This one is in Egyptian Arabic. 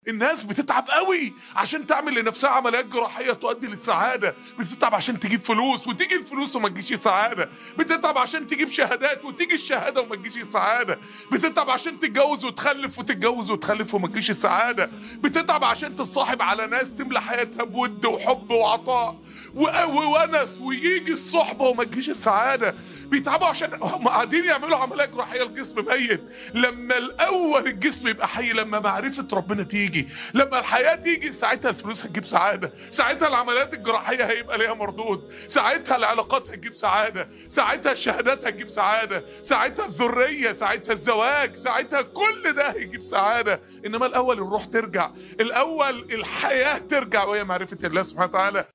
الناس بتتعب قوي عشان تعمل لنفسها عمليات جراحيه تؤدي للسعاده بتتعب عشان تجيب فلوس وتيجي الفلوس وما تجيش السعاده بتتعب عشان تجيب شهادات وتيجي الشهاده وما تجيش السعاده بتتعب عشان تتجوز وتخلف وتتجوز وتخلف وما تجيش السعاده بتتعب عشان تتصاحب على ناس تملى حياتها بود وحب وعطاء وونس ويجي الصحبه وما تجيش السعاده بيتعبوا عشان هم قاعدين يعملوا عمليات جراحيه الجسم ميت لما الاول الجسم يبقى حي لما معرفه ربنا تيجي لما الحياه تيجي ساعتها الفلوس هتجيب سعاده ساعتها العمليات الجراحيه هيبقى ليها مردود ساعتها العلاقات هتجيب سعاده ساعتها الشهادات هتجيب سعاده ساعتها الذريه ساعتها الزواج ساعتها كل ده هيجيب سعاده انما الاول الروح ترجع الاول الحياه ترجع وهي معرفه الله سبحانه وتعالى